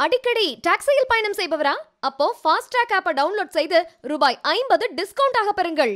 அடிக்கடி டாக்ஸியில் பயணம் செய்பவரா அப்போ ஃபாஸ்ட்ராக் ஆப்பை டவுன்லோட் செய்து ரூபாய் ஐம்பது டிஸ்கவுண்ட் ஆக பெறுங்கள்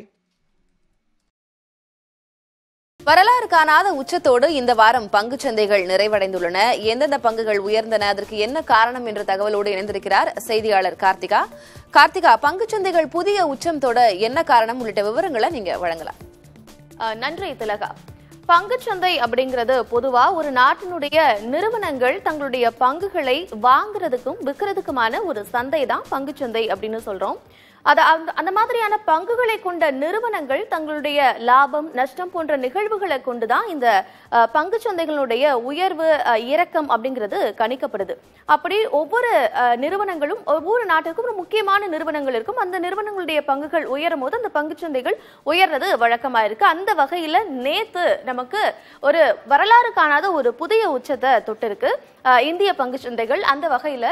வரலாறு காணாத உச்சத்தோடு இந்த வாரம் பங்குச் சந்தைகள் நிறைவடைந்துள்ளன எந்தெந்த பங்குகள் உயர்ந்தன அதற்கு என்ன காரணம் என்ற தகவலோடு இணைந்திருக்கிறார் செய்தியாளர் கார்த்திகா கார்த்திகா பங்குச் சந்தைகள் புதிய உச்சம் தொட என்ன காரணம் உள்ளிட்ட விவரங்களை நீங்க வழங்கலாம் அஹ் நன்றி திலகா பங்குச்சந்தை அப்படிங்கிறது பொதுவா ஒரு நாட்டினுடைய நிறுவனங்கள் தங்களுடைய பங்குகளை வாங்குறதுக்கும் விற்கிறதுக்குமான ஒரு சந்தை தான் பங்குச்சந்தை அப்படின்னு சொல்றோம் அது அந்த- அந்த மாதிரியான பங்குகளை கொண்ட நிறுவனங்கள் தங்களுடைய லாபம் நஷ்டம் போன்ற நிகழ்வுகளை கொண்டுதான் இந்த அஹ், பங்குச்சந்தைகளுடைய உயர்வு அஹ், இறக்கம் அப்படிங்கிறது கணிக்கப்படுது அப்படி ஒவ்வொரு அஹ், நிறுவனங்களும் ஒவ்வொரு நாட்டுக்கும் ஒரு முக்கியமான நிறுவனங்கள் இருக்கும் அந்த நிறுவனங்களுடைய பங்குகள் உயரும் போது அந்த பங்குச்சந்தைகள் உயர்றது வழக்கமா இருக்கு அந்த வகையில நேத்து நமக்கு ஒரு வரலாறு காணாத ஒரு புதிய உச்சத்தை தொட்டிருக்கு அஹ், இந்திய பங்குச்சந்தைகள் அந்த வகையில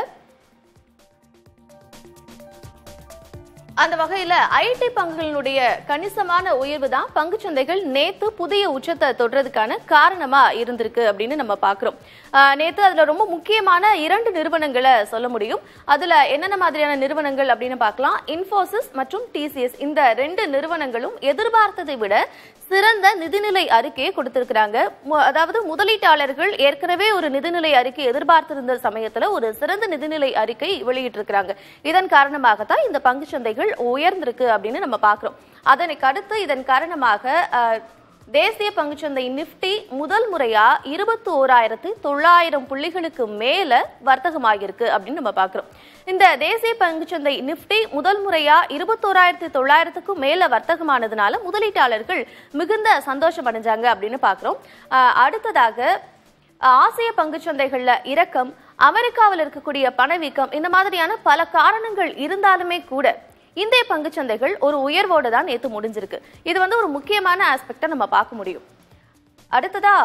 அந்த வகையில ஐடி பங்குகளினுடைய கணிசமான உயர்வு தான் பங்குச்சந்தைகள் நேத்து புதிய உச்சத்தை தொடுறதுக்கான காரணமா இருந்திருக்கு அப்படின்னு நம்ம பாக்குறோம் ஆஹ் நேத்து அதுல ரொம்ப முக்கியமான இரண்டு நிறுவனங்களை சொல்ல முடியும் அதுல என்னென்ன மாதிரியான நிறுவனங்கள் அப்படின்னு பார்க்கலாம் இன்ஃபோசிஸ் மற்றும் டிசிஎஸ் இந்த ரெண்டு நிறுவனங்களும் எதிர்பார்த்ததை விட சிறந்த நிதிநிலை அறிக்கையை கொடுத்திருக்கிறாங்க மு- அதாவது முதலீட்டாளர்கள் ஏற்கனவே ஒரு நிதிநிலை அறிக்கை எதிர்பார்த்திருந்த சமயத்துல ஒரு சிறந்த நிதிநிலை அறிக்கை வெளியிட்டிருக்கிறாங்க இதன் காரணமாகத்தான் இந்த பங்குச்சந்தைகள் உயர்ந்திருக்கு அப்படின்னு நம்ம பார்க்கிறோம் அதனைக்கு அடுத்து இதன் காரணமாக அஹ், தேசிய பங்குச்சந்தை நிப்டி முதல் முறையா இருபத்தி ஓராயிரத்து தொள்ளாயிரம் புள்ளிகளுக்கு மேல வர்த்தகமாகியிருக்கு அப்படின்னு நம்ம பார்க்கிறோம் இந்த தேசிய பங்குச்சந்தை நிப்டி முதல் முறையா இருபத்தோராயிரத்தி தொள்ளாயிரத்துக்கும் மேல வர்த்தகமானதுனால முதலீட்டாளர்கள் மிகுந்த சந்தோஷம் அடைஞ்சாங்க அப்படின்னு பார்க்கிறோம் ஆஹ் அடுத்ததாக ஆசிய பங்குச்சந்தைகள்ல இறக்கம் அமெரிக்காவில் இருக்கக்கூடிய பணவீக்கம் இந்த மாதிரியான பல காரணங்கள் இருந்தாலுமே கூட இந்திய பங்குச்சந்தைகள் ஒரு உயர்வோடு தான் நேத்து முடிஞ்சிருக்கு இது வந்து ஒரு முக்கியமான ஆஸ்பெக்டை நம்ம பார்க்க முடியும் அடுத்ததா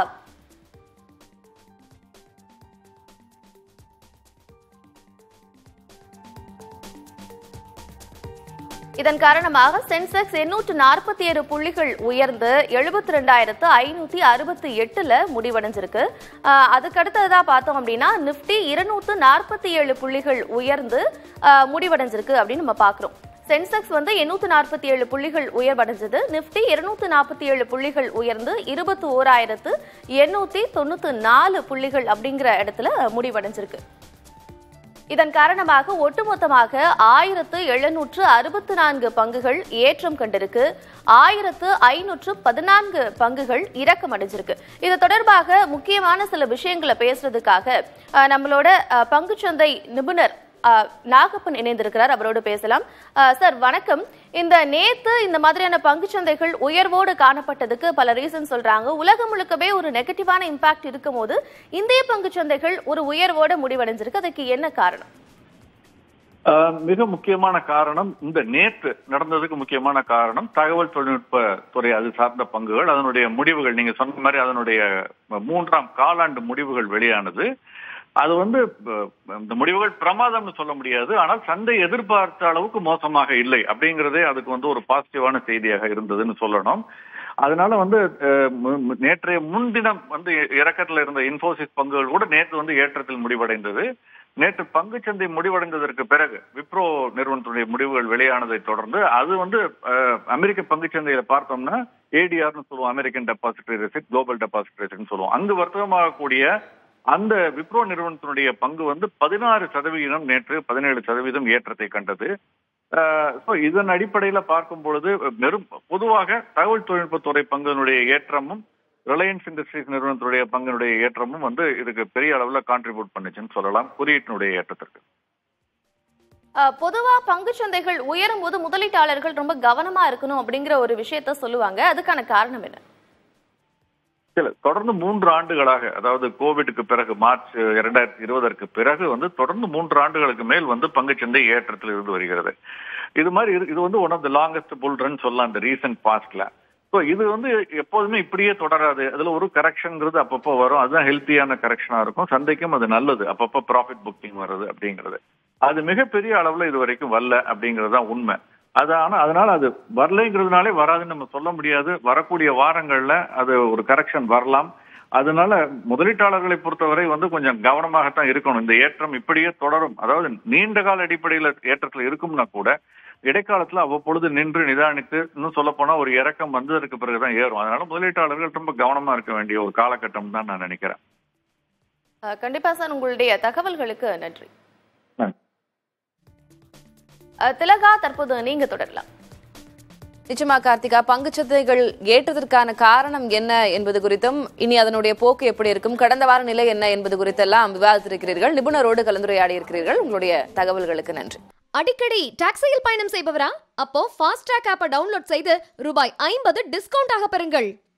இதன் காரணமாக சென்செக்ஸ் எண்ணூற்று நாற்பத்தி ஏழு புள்ளிகள் உயர்ந்து எழுபத்தி ரெண்டாயிரத்து ஐநூத்தி அறுபத்தி எட்டுல முடிவடைஞ்சிருக்கு ஆஹ் அதுக்கு அடுத்ததா பார்த்தோம் அப்படின்னா நிப்டி இருநூற்று நாற்பத்தி ஏழு புள்ளிகள் உயர்ந்து ஆஹ் முடிவடைஞ்சிருக்கு அப்படின்னு நம்ம பார்க்கிறோம் சென்செக்ஸ் வந்து எண்ணூத்து நாற்பத்தி ஏழு புள்ளிகள் உயர்வடைஞ்சது நிப்டி இருநூத்து நாற்பத்தி ஏழு புள்ளிகள் உயர்ந்து இருபத்தி ஓராயிரத்து எண்ணூத்தி தொண்ணூத்தி நாலு புள்ளிகள் அப்படிங்கிற இடத்துல முடிவடைஞ்சிருக்கு இதன் காரணமாக ஒட்டுமொத்தமாக ஆயிரத்து எழுநூற்று அறுபத்தி நான்கு பங்குகள் ஏற்றம் கண்டிருக்கு ஆயிரத்து ஐநூற்று பதினான்கு பங்குகள் இறக்கம் அடைஞ்சிருக்கு இது தொடர்பாக முக்கியமான சில விஷயங்களை பேசுறதுக்காக அஹ், நம்மளோட அஹ், பங்குச்சந்தை நிபுணர் அஹ், நாகப்பன் இணைந்திருக்கிறார் அவரோடு பேசலாம் அஹ், சார் வணக்கம் இந்த நேத்து இந்த மாதிரியான பங்குச்சந்தைகள் உயர்வோடு காணப்பட்டதுக்கு பல ரீசன் சொல்றாங்க உலகம் முழுக்கவே ஒரு நெகட்டிவான இம்பாக்ட் இருக்கும் போது இந்திய பங்குச்சந்தைகள் ஒரு உயர்வோட முடிவடைஞ்சிருக்கு அதுக்கு என்ன காரணம் ஆஹ் மிக முக்கியமான காரணம் இந்த நேற்று நடந்ததுக்கு முக்கியமான காரணம் தகவல் தொழில்நுட்ப துறை அது சார்ந்த பங்குகள் அதனுடைய முடிவுகள் நீங்க சொன்ன மாதிரி அதனுடைய மூன்றாம் காலாண்டு முடிவுகள் வெளியானது அது வந்து அஹ், இந்த முடிவுகள் பிரமாதம்னு சொல்ல முடியாது ஆனால் சந்தை எதிர்பார்த்த அளவுக்கு மோசமாக இல்லை அப்படிங்கறதே அதுக்கு வந்து ஒரு பாசிட்டிவான செய்தியாக இருந்ததுன்னு சொல்லணும் அதனால வந்து அஹ், மு- மு- நேற்றைய முன்தினம் வந்து இறக்கத்தில் இருந்த இன்ஃபோசிஸ் பங்குகள் கூட நேற்று வந்து ஏற்றத்தில் முடிவடைந்தது நேற்று பங்குச்சந்தை முடிவடைந்ததற்கு பிறகு விப்ரோ நிறுவனத்துடைய முடிவுகள் வெளியானதை தொடர்ந்து அது வந்து அஹ், அமெரிக்க பங்குச்சந்தையில பார்த்தோம்னா ஏடிஆர்னு சொல்லுவோம் American depositary receipt global depositary ரெசிட்னு சொல்லுவோம் அங்கு வர்த்தகமாகக்கூடிய அந்த விப்ரோ நிறுவனத்தினுடைய பங்கு வந்து பதினாறு சதவீதம் நேற்று பதினேழு சதவீதம் ஏற்றத்தை கண்டது ஸோ இதன் அடிப்படையில பார்க்கும் பொழுது வெறும் பொதுவாக தகவல் தொழில்நுட்பத்துறை பங்கினுடைய ஏற்றமும் ரிலையன்ஸ் இண்டஸ்ட்ரீஸ் நிறுவனத்துடைய பங்கினுடைய ஏற்றமும் வந்து இதுக்கு பெரிய அளவுல கான்ட்ரிபியூட் பண்ணுச்சுன்னு சொல்லலாம் குறியீட்டினுடைய ஏற்றத்திற்கு அஹ், பொதுவா பங்குச்சந்தைகள் உயரும் போது முதலீட்டாளர்கள் ரொம்ப கவனமா இருக்கணும் அப்படிங்கிற ஒரு விஷயத்த சொல்லுவாங்க அதுக்கான காரணம் என்ன இல்ல தொடர்ந்து மூன்று ஆண்டுகளாக அதாவது கோவிடுக்கு பிறகு மார்ச் இரண்டாயிரத்தி இருபதற்கு பிறகு வந்து தொடர்ந்து மூன்று ஆண்டுகளுக்கு மேல் வந்து பங்குச்சந்தை ஏற்றத்தில் இருந்து வருகிறது இது மாதிரி இது- இது வந்து one of the longest bull run சொல்லலாம் இந்த ரீசன்ட் பாஸ்ட்ல ஸோ இது வந்து எப்போதுமே இப்படியே தொடராது அதுல ஒரு கரெக்ஷன்ங்கிறது அப்பப்போ வரும் அதுதான் ஹெல்த்தியான கரெக்ஷனா இருக்கும் சந்தைக்கும் அது நல்லது அப்பப்போ ப்ராஃபிட் புக்கிங் வருது அப்படிங்கிறது அது மிகப்பெரிய அளவுல இது வரைக்கும் வரல அப்படிங்கிறது தான் உண்மை அது ஆனா அதனால அது வரலைங்கிறதுனாலே வராதுன்னு நம்ம சொல்ல முடியாது வரக்கூடிய வாரங்கள்ல அது ஒரு கரெக்ஷன் வரலாம் அதனால முதலீட்டாளர்களை பொறுத்தவரை வந்து கொஞ்சம் கவனமாகத்தான் இருக்கணும் இந்த ஏற்றம் இப்படியே தொடரும் அதாவது நீண்ட கால அடிப்படையில ஏற்றத்துல இருக்கும்னா கூட இடைக்காலத்துல அவ்வப்பொழுது நின்று நிதானித்து இன்னும் சொல்ல போனா ஒரு இறக்கம் வந்ததற்கு பிறகுதான் ஏறும் அதனால முதலீட்டாளர்கள் ரொம்ப கவனமா இருக்க வேண்டிய ஒரு காலகட்டம் தான் நான் நினைக்கிறேன் அஹ், கண்டிப்பா சார் உங்களுடைய தகவல்களுக்கு நன்றி நன்றி. அஹ், திலகா தற்போது நீங்க தொடரலாம் நிச்சயமா கார்த்திகா பங்குச்சந்தைகள் ஏற்றதற்கான காரணம் என்ன என்பது குறித்தும் இனி அதனுடைய போக்கு எப்படி இருக்கும் கடந்த வார நிலை என்ன என்பது குறித்தெல்லாம் விவாதித்திருக்கிறீர்கள் நிபுணரோடு கலந்துரையாடி இருக்கிறீர்கள் உங்களுடைய தகவல்களுக்கு நன்றி அடிக்கடி டாக்ஸியில் பயணம் செய்பவரா அப்போ ஃபாஸ்ட் ட்ராக் ஆப்பை டவுன்லோட் செய்து ரூபாய் ஐம்பது டிஸ்கவுண்ட் ஆக பெறுங்கள்